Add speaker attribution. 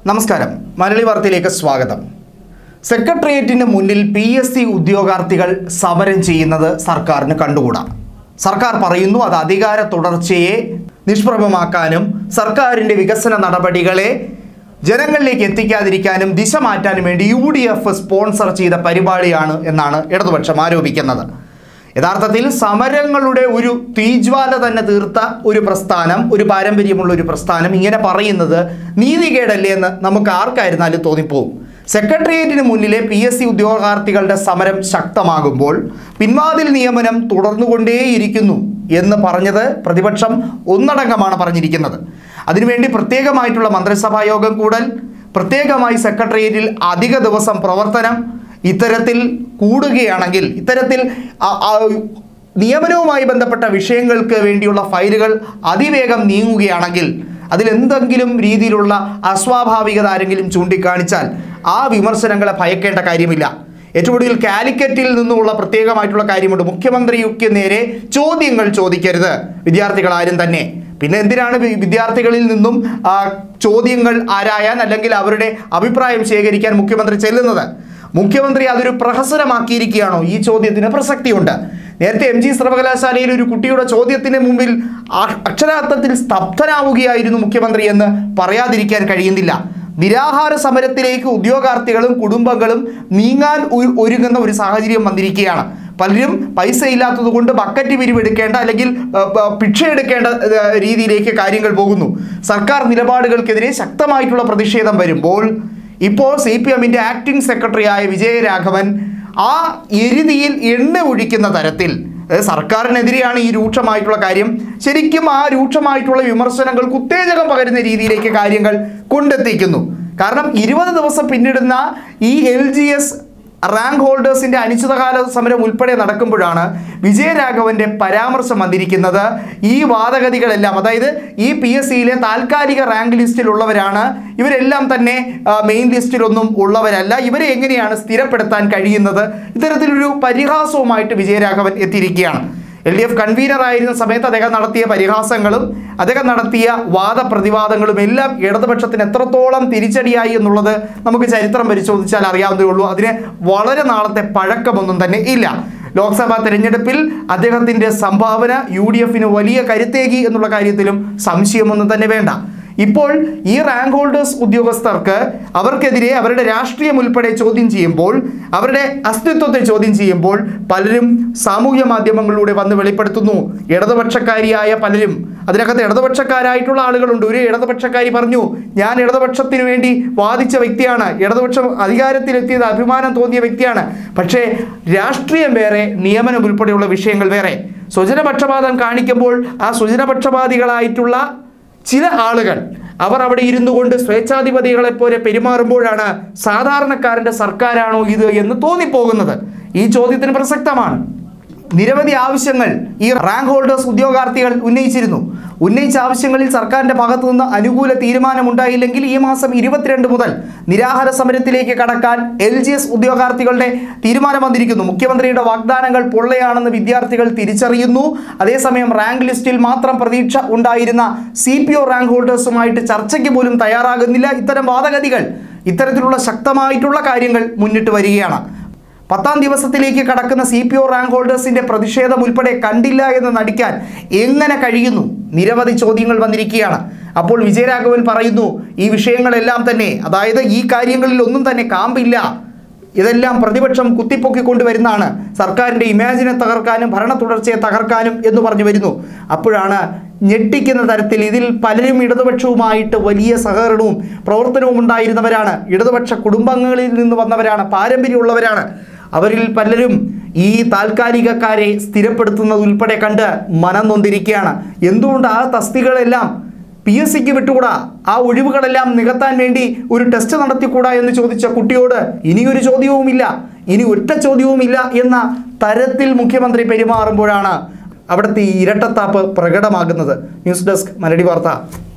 Speaker 1: നമസ്കാരം മലയാളി വാർത്തയിലേക്ക് സ്വാഗതം സെക്രട്ടേറിയറ്റിന് മുന്നിൽ പി എസ് സി ഉദ്യോഗാർത്ഥികൾ സമരം ചെയ്യുന്നത് സർക്കാരിന് കണ്ടുകൂടാ സർക്കാർ പറയുന്നു അത് അധികാര തുടർച്ചയെ നിഷ്പ്രഭമാക്കാനും സർക്കാരിൻ്റെ വികസന നടപടികളെ ജനങ്ങളിലേക്ക് എത്തിക്കാതിരിക്കാനും ദിശ മാറ്റാനും വേണ്ടി യു ഡി എഫ് സ്പോൺസർ ചെയ്ത പരിപാടിയാണ് എന്നാണ് ഇടതുപക്ഷം ആരോപിക്കുന്നത് യഥാർത്ഥത്തിൽ സമരങ്ങളുടെ ഒരു തീജ്വാല തന്നെ തീർത്ത ഒരു പ്രസ്ഥാനം ഒരു പാരമ്പര്യമുള്ള ഒരു പ്രസ്ഥാനം ഇങ്ങനെ പറയുന്നത് നീതികേടല്ലേ എന്ന് നമുക്ക് ആർക്കായിരുന്നാലും തോന്നിപ്പോവും സെക്രട്ടേറിയറ്റിന് മുന്നിലെ പി എസ് സി ഉദ്യോഗാർത്ഥികളുടെ സമരം ശക്തമാകുമ്പോൾ പിൻവാതിൽ നിയമനം തുടർന്നുകൊണ്ടേയിരിക്കുന്നു എന്ന് പറഞ്ഞത് പ്രതിപക്ഷം ഒന്നടങ്കമാണ് പറഞ്ഞിരിക്കുന്നത് അതിനുവേണ്ടി പ്രത്യേകമായിട്ടുള്ള മന്ത്രിസഭാ യോഗം കൂടൽ പ്രത്യേകമായി സെക്രട്ടേറിയറ്റിൽ അധിക ദിവസം പ്രവർത്തനം ഇത്തരത്തിൽ കൂടുകയാണെങ്കിൽ ഇത്തരത്തിൽ ആ- ആ നിയമനവുമായി ബന്ധപ്പെട്ട വിഷയങ്ങൾക്ക് വേണ്ടിയുള്ള ഫയലുകൾ അതിവേഗം നീങ്ങുകയാണെങ്കിൽ അതിലെന്തെങ്കിലും രീതിയിലുള്ള അസ്വാഭാവികത ആരെങ്കിലും ചൂണ്ടിക്കാണിച്ചാൽ ആ വിമർശനങ്ങളെ ഭയക്കേണ്ട കാര്യമില്ല ഏറ്റവും ഒടുവിൽ കാലിക്കറ്റിൽ നിന്നുമുള്ള പ്രത്യേകമായിട്ടുള്ള കാര്യമുണ്ട് മുഖ്യമന്ത്രിക്ക് നേരെ ചോദ്യങ്ങൾ ചോദിക്കരുത് വിദ്യാർത്ഥികൾ ആരും തന്നെ പിന്നെ എന്തിനാണ് വി- വിദ്യാർത്ഥികളിൽ നിന്നും ആ, ചോദ്യങ്ങൾ ആരായാൻ അല്ലെങ്കിൽ അവരുടെ അഭിപ്രായം ശേഖരിക്കാൻ മുഖ്യമന്ത്രി ചെല്ലുന്നത് മുഖ്യമന്ത്രി അതൊരു പ്രഹസനമാക്കിയിരിക്കുകയാണോ ഈ ചോദ്യത്തിന് പ്രസക്തിയുണ്ട് നേരത്തെ എം ജി സർവകലാശാലയിൽ ഒരു കുട്ടിയുടെ ചോദ്യത്തിന് മുമ്പിൽ ആ- അക്ഷരാർത്ഥത്തിൽ സ്തബ്ധനാവുകയായിരുന്നു മുഖ്യമന്ത്രി എന്ന് പറയാതിരിക്കാൻ കഴിയുന്നില്ല നിരാഹാര സമരത്തിലേക്ക് ഉദ്യോഗാർത്ഥികളും കുടുംബങ്ങളും നീങ്ങാൻ ഒരു- ഒരുങ്ങുന്ന ഒരു സാഹചര്യം വന്നിരിക്കുകയാണ് പലരും പൈസ ഇല്ലാത്തത് കൊണ്ട് ബക്കറ്റ് പിരിവെടുക്കേണ്ട അല്ലെങ്കിൽ ആ, പ- ഭിക്ഷ എടുക്കേണ്ട ആ, രീതിയിലേക്ക് കാര്യങ്ങൾ പോകുന്നു സർക്കാർ നിലപാടുകൾക്കെതിരെ ശക്തമായിട്ടുള്ള പ്രതിഷേധം വരുമ്പോൾ ഇപ്പോൾ സി പി എമ്മിൻ്റെ ആക്ടിംഗ് സെക്രട്ടറിയായ വിജയരാഘവൻ ആ എരുതിയിൽ എണ്ണ ഒഴിക്കുന്ന തരത്തിൽ അത് സർക്കാരിനെതിരെയാണ് ഈ രൂക്ഷമായിട്ടുള്ള കാര്യം ശരിക്കും ആ രൂക്ഷമായിട്ടുള്ള വിമർശനങ്ങൾക്ക് ഉത്തേജകം പകരുന്ന രീതിയിലേക്ക് കാര്യങ്ങൾ കൊണ്ടെത്തിക്കുന്നു കാരണം ഇരുപത് ദിവസം പിന്നിടുന്ന ഈ എൽ ജി എസ് റാങ്ക് ഹോൾഡേഴ്സിന്റെ അനിശ്ചിതകാല സമരം ഉൾപ്പെടെ നടക്കുമ്പോഴാണ് വിജയരാഘവന്റെ പരാമർശം വന്നിരിക്കുന്നത് ഈ വാദഗതികളെല്ലാം അതായത് ഈ പി എസ് സിയിലെ താൽക്കാലിക റാങ്ക് ലിസ്റ്റിലുള്ളവരാണ് ഇവരെല്ലാം തന്നെ ആ, മെയിൻ ലിസ്റ്റിലൊന്നും ഉള്ളവരല്ല ഇവരെ എങ്ങനെയാണ് സ്ഥിരപ്പെടുത്താൻ കഴിയുന്നത് ഇത്തരത്തിലൊരു പരിഹാസവുമായിട്ട് വിജയരാഘവൻ എത്തിയിരിക്കുകയാണ് എൽ ഡി എഫ് കൺവീനർ ആയിരുന്ന സമയത്ത് അദ്ദേഹം നടത്തിയ പരിഹാസങ്ങളും അദ്ദേഹം നടത്തിയ വാദപ്രതിവാദങ്ങളും എല്ലാം ഇടതുപക്ഷത്തിന് എത്രത്തോളം തിരിച്ചടിയായി എന്നുള്ളത് നമുക്ക് ചരിത്രം പരിശോധിച്ചാൽ അറിയാവുന്നതേ ഉള്ളൂ അതിന് വളരെ നാളത്തെ പഴക്കമൊന്നും തന്നെ ഇല്ല ലോക്സഭാ തെരഞ്ഞെടുപ്പിൽ അദ്ദേഹത്തിൻ്റെ സംഭാവന യു ഡി എഫിന് വലിയ കരുത്തേകി എന്നുള്ള കാര്യത്തിലും സംശയമൊന്നും തന്നെ വേണ്ട ഇപ്പോൾ ഈ റാങ്ക് ഹോൾഡേഴ്സ് ഉദ്യോഗസ്ഥർക്ക് അവർക്കെതിരെ അവരുടെ രാഷ്ട്രീയം ഉൾപ്പെടെ ചോദ്യം ചെയ്യുമ്പോൾ അവരുടെ അസ്തിത്വത്തെ ചോദ്യം ചെയ്യുമ്പോൾ പലരും സാമൂഹ്യ മാധ്യമങ്ങളിലൂടെ വന്ന് വെളിപ്പെടുത്തുന്നു ഇടതുപക്ഷക്കാരിയായ പലരും അതിനകത്ത് ഇടതുപക്ഷക്കാരായിട്ടുള്ള ആളുകളുണ്ട് ഒരു ഇടതുപക്ഷക്കാരി പറഞ്ഞു ഞാൻ ഇടതുപക്ഷത്തിന് വേണ്ടി വാദിച്ച വ്യക്തിയാണ് ഇടതുപക്ഷം അധികാരത്തിലെത്തിയത് അഭിമാനം തോന്നിയ വ്യക്തിയാണ് പക്ഷേ രാഷ്ട്രീയം വേറെ നിയമനം ഉൾപ്പെടെയുള്ള വിഷയങ്ങൾ വേറെ സ്വജനപക്ഷപാതം കാണിക്കുമ്പോൾ ആ സ്വജനപക്ഷപാതികളായിട്ടുള്ള ചില ആളുകൾ അവർ അവിടെ ഇരുന്നു കൊണ്ട് സ്വേച്ഛാധിപതികളെ പോലെ പെരുമാറുമ്പോഴാണ് സാധാരണക്കാരൻ്റെ സർക്കാരാണോ ഇത് എന്ന് തോന്നിപ്പോകുന്നത് ഈ ചോദ്യത്തിന് പ്രസക്തമാണ് നിരവധി ആവശ്യങ്ങൾ ഈ റാങ്ക് ഹോൾഡേഴ്സ് ഉദ്യോഗാർത്ഥികൾ ഉന്നയിച്ചിരുന്നു ഉന്നയിച്ച ആവശ്യങ്ങളിൽ സർക്കാരിന്റെ ഭാഗത്തു നിന്ന് അനുകൂല തീരുമാനമുണ്ടായില്ലെങ്കിൽ ഈ മാസം ഇരുപത്തിരണ്ട് മുതൽ നിരാഹാര സമരത്തിലേക്ക് കടക്കാൻ എൽ ജി എസ് ഉദ്യോഗാർത്ഥികളുടെ തീരുമാനം വന്നിരിക്കുന്നു മുഖ്യമന്ത്രിയുടെ വാഗ്ദാനങ്ങൾ പൊള്ളയാണെന്ന് വിദ്യാർത്ഥികൾ തിരിച്ചറിയുന്നു അതേസമയം റാങ്ക് ലിസ്റ്റിൽ മാത്രം പ്രതീക്ഷ ഉണ്ടായിരുന്ന സി പി ഒ റാങ്ക് ഹോൾഡേഴ്സുമായിട്ട് ചർച്ചയ്ക്ക് പോലും തയ്യാറാകുന്നില്ല ഇത്തരം വാദഗതികൾ ഇത്തരത്തിലുള്ള ശക്തമായിട്ടുള്ള കാര്യങ്ങൾ മുന്നിട്ട് വരികയാണ് പത്താം ദിവസത്തിലേക്ക് കടക്കുന്ന സി പി ഒ റാങ്ക് ഹോൾഡേഴ്സിന്റെ പ്രതിഷേധം ഉൾപ്പെടെ കണ്ടില്ല എന്ന് നടിക്കാൻ എങ്ങനെ കഴിയുന്നു നിരവധി ചോദ്യങ്ങൾ വന്നിരിക്കുകയാണ് അപ്പോൾ വിജയരാഘവൻ പറയുന്നു ഈ വിഷയങ്ങളെല്ലാം തന്നെ അതായത് ഈ കാര്യങ്ങളിൽ ഒന്നും തന്നെ കാമ്പില്ല ഇതെല്ലാം പ്രതിപക്ഷം കുത്തിപ്പൊക്കിക്കൊണ്ടുവരുന്നതാണ് സർക്കാരിൻ്റെ ഇമാജിനെ തകർക്കാനും ഭരണ തുടർച്ചയെ തകർക്കാനും എന്ന് പറഞ്ഞു വരുന്നു അപ്പോഴാണ് ഞെട്ടിക്കുന്ന തരത്തിൽ ഇതിൽ പലരും ഇടതുപക്ഷവുമായിട്ട് വലിയ സഹകരണവും പ്രവർത്തനവും ഉണ്ടായിരുന്നവരാണ് ഇടതുപക്ഷ കുടുംബങ്ങളിൽ നിന്ന് വന്നവരാണ് പാരമ്പര്യമുള്ളവരാണ് അവരിൽ പലരും ഈ താൽക്കാലികക്കാരെ സ്ഥിരപ്പെടുത്തുന്നത് ഉൾപ്പെടെ കണ്ട് മനം നൊന്തിരിക്കുകയാണ് എന്തുകൊണ്ട് ആ തസ്തികളെല്ലാം പി എസ് സിക്ക് വിട്ടുകൂടാ ആ ഒഴിവുകളെല്ലാം നികത്താൻ വേണ്ടി ഒരു ടെസ്റ്റ് നടത്തിക്കൂടാ എന്ന് ചോദിച്ച കുട്ടിയോട് ഇനിയൊരു ചോദ്യവുമില്ല ഇനി ഒറ്റ ചോദ്യവുമില്ല എന്ന തരത്തിൽ മുഖ്യമന്ത്രി പെരുമാറുമ്പോഴാണ് അവിടുത്തെ ഈ ഇരട്ടത്താപ്പ് പ്രകടമാകുന്നത് ന്യൂസ് ഡെസ്ക് മലയാളി വാർത്ത